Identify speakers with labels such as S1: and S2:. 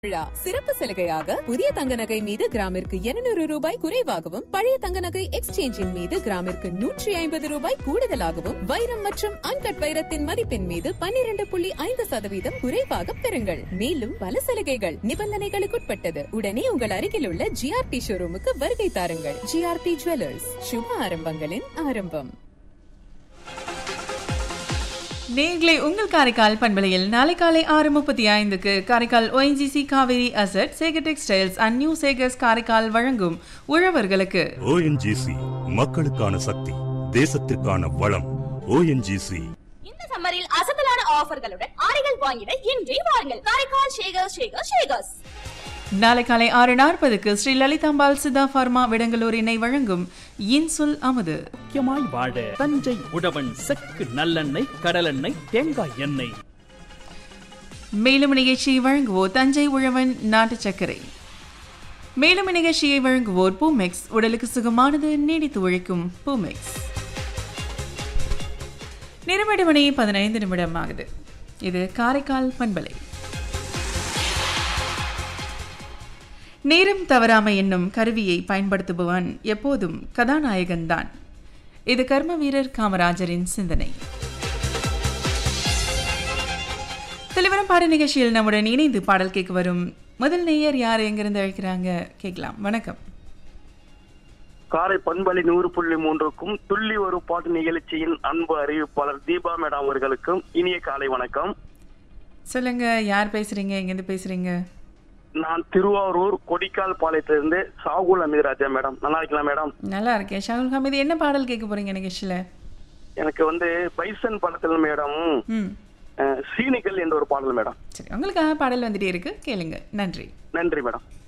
S1: விழா சிறப்பு சலுகையாக புதிய தங்க நகை மீது கிராமிற்கு 200 ரூபாய் குறைவாகவும் பழைய தங்க நகை எக்ஸ்சேஞ்சின் மீது கிராமிற்கு நூற்றி ஐம்பது ரூபாய் கூடுதலாகவும் வைரம் மற்றும் அன்கட் வைரத்தின் மதிப்பின் மீது 12.5% புள்ளி ஐந்து சதவீதம் குறைவாக பெறுங்கள் மேலும் பல சலுகைகள் நிபந்தனைகளுக்குட்பட்டது உடனே உங்கள் அருகில் உள்ள ஜிஆர்டி ஷோரூமுக்கு வருகை தாருங்கள் ஜிஆர்டி ஜுவல்லர்ஸ் சுப ஆரம்பங்களின் ஆரம்பம்
S2: நேர்களே உங்கள் காரைக்கால் பண்பலையில் நாளை காலை ஆறு முப்பத்தி ஐந்துக்கு Karaikal ONGC Cauvery asset Sekar textiles and new Sekars Karaikal வழங்கும் உழவர்களுக்கு
S3: ஓஎன்ஜிசி மக்களுக்கான சக்தி தேசத்திற்கான வளம் ஓஎன்ஜிசி
S4: இந்த சம்மரில் அசத்தலான ஆஃபர்களுடன் ஆடைகள் வாங்கிட இன்றே வாருங்கள் காரைக்கால் ஷேகர் ஷேகர் ஷேகர்ஸ்
S2: நாளை காலை ஆறு நாற்பதுக்கு ஸ்ரீ லலிதாம்பாள் சித்தா ஃபார்மா விடங்கலூர் இணை வழங்கும் இன்சுல் அமுது
S5: முக்கியமாய் வாழ தஞ்சை உழவன் செக்கு நல்லெண்ணெய் கடலெண்ணெய் தேங்காய் எண்ணெய்
S2: மேலும் நிகழ்ச்சியை வழங்குவோர் தஞ்சை உழவன் நாட்டு சர்க்கரை மேலும் நிகழ்ச்சியை வழங்குவோர் பூமெக்ஸ் உடலுக்கு சுகமானது நீடித்து உழைக்கும் பூமெக்ஸ் நிறமடி மணி பதினைந்து நிமிடம் ஆகுது இது காரைக்கால் பண்பலை நேரம் தவறாமை என்னும் கருவியை பயன்படுத்துபவன் எப்போதும் கதாநாயகன்தான் இது கர்ம வீரர் காமராஜரின் சிந்தனை தலைவரம் பாட நிகழ்ச்சியில் நம்முடன் இணைந்து பாடல் கேட்க வரும் முதல் நேயர் யார் எங்கிருந்து அழைக்கிறாங்க கேட்கலாம் வணக்கம்
S6: காரை பண்பலி நூறு புள்ளி மூன்றுக்கும் துள்ளி ஒரு பாட்டு நிகழ்ச்சியின் அன்பு அறிவிப்பாளர் தீபா மேடம் அவர்களுக்கும் இனிய காலை வணக்கம்
S2: சொல்லுங்க யார் பேசுறீங்க எங்கேருந்து பேசுறீங்க
S6: நான் திருவாரூர் கொடிக்கால் பாளையத்திலிருந்து சாகுல் அமீராஜா மேடம் நல்லா இருக்கலாம் மேடம்
S2: நல்லா இருக்கேன் ஷாகுல் ஹமீது என்ன பாடல் கேட்க போறீங்க நிகழ்ச்சியில
S6: எனக்கு வந்து பைசன் படத்தில் மேடம்
S2: ம்
S6: அஹ், சீனிகள் என்ற ஒரு பாடல் மேடம்
S2: சரி உங்களுக்காக பாடல் வந்துட்டே இருக்கு கேளுங்க நன்றி
S6: நன்றி மேடம்